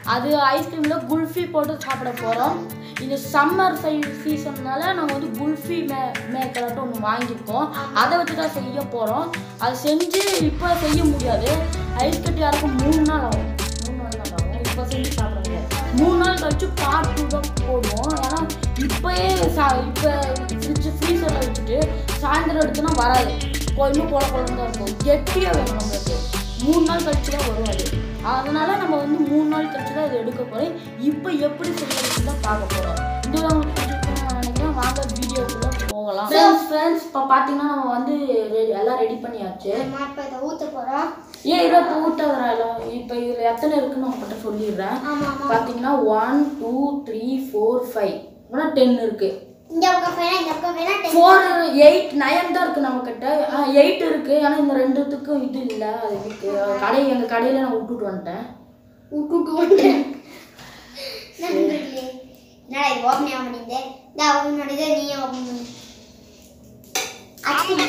அது ஐஸ்கிரீமில் குல்ஃபி போட்டு சாப்பிட போகிறோம் இந்த சம்மர் சை சீசன்னால நாங்கள் வந்து குல்ஃபி மே மேக்கராட்டும் ஒன்று வாங்கியிருக்கோம் அதை வச்சு தான் செய்ய போகிறோம் அதை செஞ்சு இப்போ செய்ய முடியாது ஐஸ் கட்டி யாருக்கும் மூணு நாள் ஆகும் மூணு நாள் தான் ஆகும் இப்போ செஞ்சு சாப்பிட முடியாது மூணு நாள் கழிச்சு பார்ட் டூ தான் போடுவோம் ஏன்னா இப்போயே சா இப்போ ஃப்ரிட்ஜ் ஃப்ரீசரில் வச்சுட்டு சாயந்தரம் எடுத்தோன்னா வராது கொ- இன்னும் கொல குழம்பு தான் இருக்கும் கெட்டியாக வேணும் நம்மளுக்கு மூணு நாள் கழிச்சு தான் வரும் அது அதனால நம்ம வந்து மூணு நாள் கழிச்சு தான் இதை எடுக்க போகிறோம் இப்போ எப்படி செய்யறதுன்னு தான் பார்க்க போகிறோம் இது உங்களுக்கு பிடிச்சிருக்கும்னு நான் நினைக்கிறேன் வாங்க வீடியோக்குள்ளே போகலாம் ஃப்ரெண்ட்ஸ் ஃப்ரெண்ட்ஸ் இப்போ பார்த்தீங்கன்னா நம்ம வந்து ரெடி எல்லாம் ரெடி பண்ணியாச்சு நம்ம இப்போ இதை ஊற்ற போகிறோம் ஏன் இதை இப்போ ஊட்டதுனால இப்போ இதில் எத்தனை இருக்குன்னு உங்கள்கிட்ட சொல்லிடுறேன் ஆமாம் ஆமாம் பார்த்தீங்கன்னா one two three four five ஆனால் டென் இருக்கு இந்த பக்கம் வேணா இந்த பக்கம் வேணா டென் ஃபோர் எயிட் நயன் தான் இருக்கு நம்ம கிட்ட எயிட் இருக்கு ஆனால் இந்த ரெண்டுத்துக்கும் இது இல்லை அது இருக்கு கடை எங்கள் கடையில் நான் விட்டுட்டு வந்துட்டேன் விட்டுட்டு வந்துட்டேன் நண்பர்களே என்னடா இது ஓப்பன் ஆக மாட்டேங்குது இந்த ஓப்பன் பண்ணிட்டு நீயும் ஓப்பன் பண்ணு அச்சு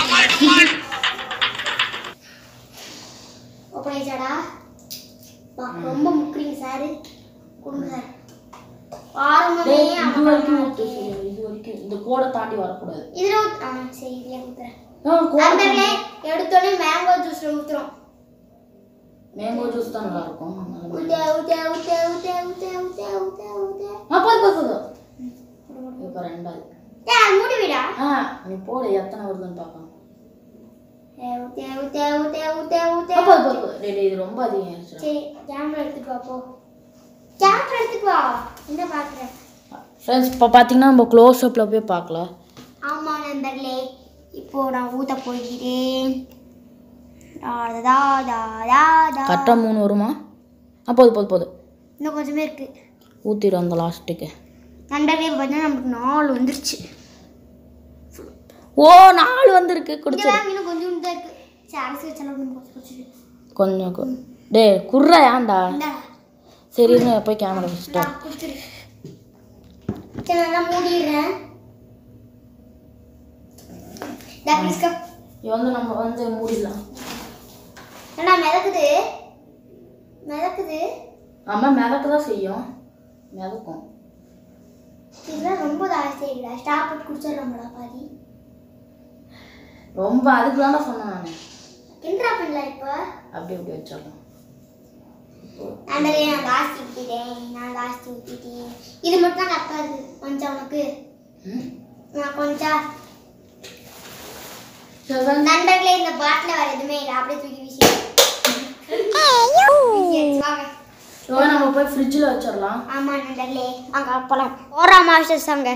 ஓப்பன் ஆயிடுச்சாடா வா, ரொம்ப முக்குறீங்க சார் கொடுங்க சார் ஆரம்பமே டேய், இது அம்மா வரைக்கும் ஊத்து சொல்லு, இது வரைக்கும் இந்த கோடை தாண்டி வரக்கூடாது இதுல ஊத்து ஆ சரி இதுலயே ஊத்துறேன் ஆ, கோடை நண்பர்களே எடுத்தோடனே மேங்கோ ஜூஸ்ல ஊத்துறோம் மேங்கோ ஜூஸ் தான் நல்லா இருக்கும் ஊத்த ஊத்த ஊத்த ஊத்த ஊத்த ஊத்த ஊத்த ஊத்த ஆ போதும் போதும் போதும் இப்போ ரெண்டாவது ஏய் மூடி விடா ஆ நீ போடு எத்தனை வருதுன்னு பார்க்கலாம் ஊத்த ஊத்த ஊத்த ஊத்த ஊத்த ஆ, போதும் போதும் போதும். டேய், டேய், இது ரொம்ப அதிகம் ஆயிடுச்சுடா. சரி கேமரா எடுத்துட்டு வா போ கேமரா எடுத்துட்டு வா என்ன பாக்குறேன் ஃப்ரெண்ட்ஸ் இப்போ பார்த்தீங்கன்னா நம்ம க்ளோஸ் அப்பில் போய் பார்க்கலாம் ஆமா நண்பர்களே இப்போ நான் ஊத்த போகிறேன் டா, டா, டா, டா, டா. கரெக்டாக மூணு வருமா ஆ போதும் போதும் போதும் இன்னும் கொஞ்சமே இருக்கு ஊற்றிடும் அந்த லாஸ்ட்டுக்கு நண்பர்களே பார்த்தா நமக்கு நாலு வந்துருச்சு ஓ நாலு வந்திருக்கு இந்த குடிச்சிரு வேகம் இன்னும் கொஞ்சம் தான் இருக்கு சரி அரிசி வச்சாலும் கொஞ்சம் கொஞ்சம் குடிச்சிரு கொஞ்சம் கு- டேய் குர்ரா ஏன்டா இந்தா சரி இரு, நான் போய் கேமரா வச்சுட்டேன் இந்தா, குடிச்சிரு சரி நல்லா மூடிடுறேன் டா கிறிஸ்கா இது வந்து நம்ம வந்து மூடிடலாம் ஏன்னா மிதக்குது மிதக்குது ஆமாம் மிதக்க தான் செய்யும் மிதக்கும் இதெல்லாம் ரொம்ப ஜாஸ்தி இல்லை ஸ்டாப் போட்டு குடிச்சிடுறோம்டா பாதி ரொம்ப அதுக்கு தானே சொன்னேன் நான் கிண்டரா பண்ணல இப்போ அப்படி அப்படி வச்சிடலாம் நண்பர்களே நான் ஜாஸ்தி ஊற்றிட்டேன் நான் ஜாஸ்தி ஊற்றிட்டேன் இது மட்டும் தான் கரெக்டாக இருக்குது கொஞ்சம் உனக்கு ம் நான் கொஞ்சம் சரி வந்து நண்பர்களே இந்த பாட்டில் வேறு எதுவுமே இல்லை அப்படியே தூக்கி வீசி வீசியாச்சு, வாங்க இப்போ நம்ம போய் ஃப்ரிட்ஜில் வச்சிடலாம் ஆமா நண்பர்களே வாங்க போலாம் ஓரா மாஸ்டர்ஸ் அங்க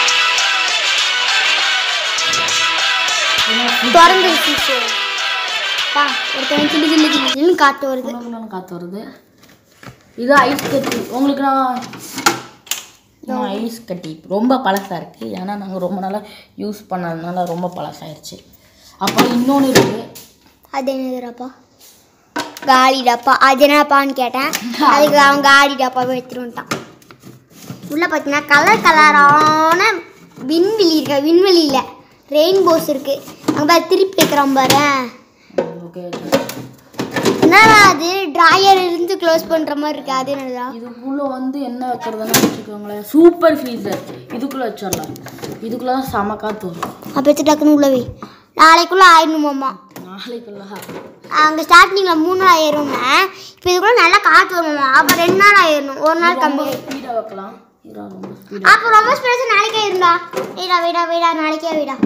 திறந்து வச்சுச்சு பா ஒருத்தவங்க சில்லு சில்லு சில்லு சில்லுன்னு காத்து வருது குணகுணன்னு காற்று வருது இது ஐஸ் கட்டி உங்களுக்கு நான் நான் ஐஸ் கட்டி ரொம்ப பழசாக இருக்குது ஏன்னா நாங்கள் ரொம்ப நாளாக யூஸ் பண்ணதுனால ரொம்ப பழசாயிருச்சு அப்புறம் இன்னொன்று இருக்குது அது என்னதுடாப்பா காலி டப்பா அது என்னப்பான்னு கேட்டேன் அதுக்கு அவன் காலி டப்பாவை எடுத்துட்டு வந்துட்டான் உள்ள பார்த்தீங்கன்னா கலர் கலரான விண்வெளி இருக்கு விண்வெளியில் ரெயின்போஸ் இருக்கு அங்கே பாரு திருப்பி வைக்கிறான் பாரு ஓகே என்னடா அது டிராயர் இருந்து க்ளோஸ் பண்ணுற மாதிரி இருக்கு அது என்னடா இதுக்குள்ளே வந்து என்ன வைக்கிறதுன்னு வச்சுக்கோங்களேன் சூப்பர் ஃப்ரீசர் இதுக்குள்ளே வச்சிடலாம் இதுக்குள்ளே தான் செம காற்று வரும் அப்போ எடுத்து டக்குன்னு உள்ளவே நாளைக்குள்ளே ஆயிடணுமாம்மா நாளைக்குள்ள அங்கே ஸ்டார்டிங்கில் மூணு நாள் ஆயிரும்னா இப்போ இதுக்குள்ளே நல்லா காற்று வருமாம்மா அப்போ ரெண்டு நாள் ஆயிடணும் ஒரு நாள் ரொம்ப கம்மி ஸ்பீடாக வைக்கலாம் இதா ரொம்ப ஸ்பீடாக அப்போ ரொம்ப ஸ்பெஷல் நாளைக்கே இருந்தா வீடா வீடா வீடா நாளைக்கே வீடா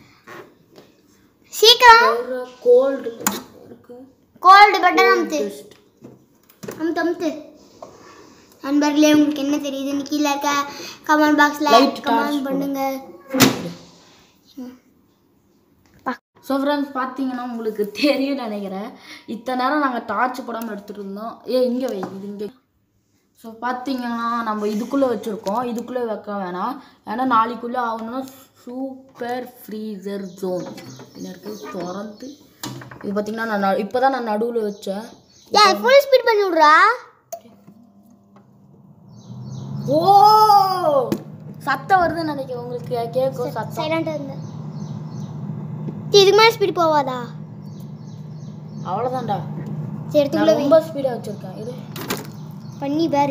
சீக்கிரம் கோல்டு இருக்கு கோல்டு பட்டன் அமுத்து அமுத்து அமுத்து நண்பர்களே உங்களுக்கு என்ன தெரியுதுன்னு கீழே இருக்க கமெண்ட் பாக்ஸில் Light torch கமெண்ட் பண்ணுங்க ஸோ ஃப்ரெண்ட்ஸ் பார்த்தீங்கன்னா உங்களுக்கு தெரியும் நினைக்கிறேன் இத்தனை நேரம் நாங்கள் டார்ச் போடாமல் எடுத்துகிட்டு இருந்தோம் ஏ இங்கே வை இது இங்கே ஸோ பார்த்தீங்கன்னா நம்ம இதுக்குள்ளே வச்சுருக்கோம் இதுக்குள்ளே வைக்க வேணாம் ஏன்னா நாளைக்குள்ளே ஆகணும்னா சூப்பர் ஃப்ரீசர் ஜோன் என்ன இருக்குது திறந்து இது பார்த்தீங்கன்னா நான் இப்போ தான் நான் நடுவில் வச்சேன் ஏய் ஃபுல் ஸ்பீட் பண்ணி விட்றா ஓ சத்தம் வருதுன்னு நினைக்கிறேன் உங்களுக்கு கேட்கும் சத்தம் சைலண்டாக இருந்தேன் இதுக்கு மேலே ஸ்பீட் போவாதா அவ்வளோதான்டா சரி எடுத்துக்குள்ள நான் ரொம்ப ஸ்பீடாக வச்சுருக்கேன் இது பண்ணி பாரு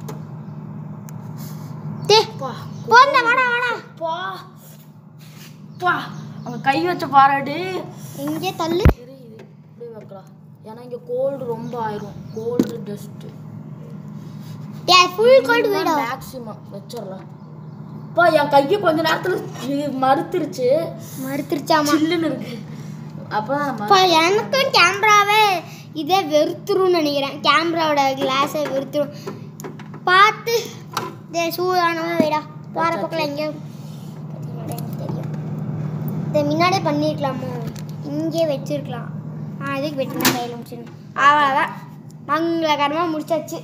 டே பா போண்டா வாடா வாடா பா பா அங்க கை வச்ச பாராடி எங்கே தள்ளு இரு இது இப்படியே வைக்கலாம் ஏன்னா இங்க கோல்டு ரொம்ப ஆயிரும் gold dust day full gold வீடா மேக்ஸிமம் வச்சிடலாம் பா என் கையை கொஞ்ச நேரத்துல இது மறுத்துருச்சு மறுத்துருச்சாமா சில்லுன்னு இருக்கு அப்ப இப்போ எனக்கும் கேமராவே இதே வெறுத்துரும்னு நினைக்கிறேன் கேமராவோட கிளாஸை வெறுத்துரும் பார்த்து இதே சூடானவா வீடா போகிற பக்கம் எங்கேயோ தெரியும் இதை முன்னாடியே பண்ணியிருக்கலாமோ இங்கே வச்சிருக்கலாம் ஆ இதுக்கு வெட்டினா கையில் முடிச்சிடணும் அவ்வளோதான் மங்களகரமாக முடிச்சாச்சு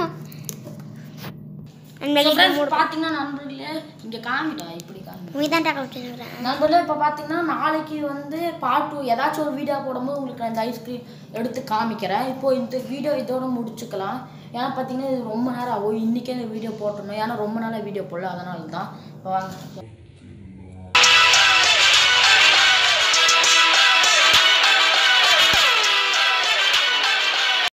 பாத்தீங்கன்னா நண்பர்களே இங்க காமிட்டா இப்படி காமி உயிதான்டா கழிச்சுக்கிறேன் நண்பர்களே இப்போ பார்த்தீங்கன்னா நாளைக்கு வந்து பார்ட் டூ ஏதாச்சும் ஒரு வீடியோ போடும்போது உங்களுக்கு நான் இந்த ஐஸ்கிரீம் எடுத்து காமிக்கிறேன் இப்போ இந்த வீடியோ இதோட முடிச்சுக்கலாம் ஏன்னா பார்த்தீங்கன்னா இது ரொம்ப நேரம் ஆகும் இன்றைக்கே இந்த வீடியோ போட்டணும் ஏன்னா ரொம்ப நாளாக வீடியோ போடல அதனால தான் இப்போ வாங்க